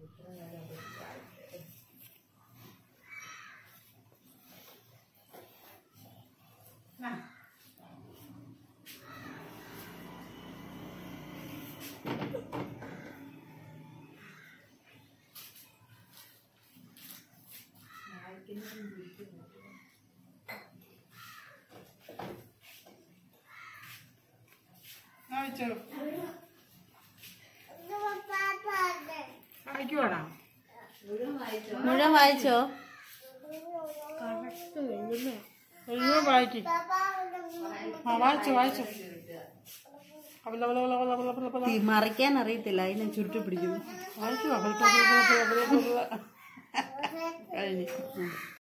വായിച്ചോ വായിക്കുവാണോ മുഴുവൻ വായിച്ചോ അയ്യോ വായിക്കും ആ വായിച്ചു വായിച്ചു അവല അവല അവല അവല അവല അവല തീ മറിക്കാൻ അറിയത്തില്ല അതിനെ ചുരുട്ടി പിടിക്കുന്നു വായിക്കുവാ കഴിഞ്ഞു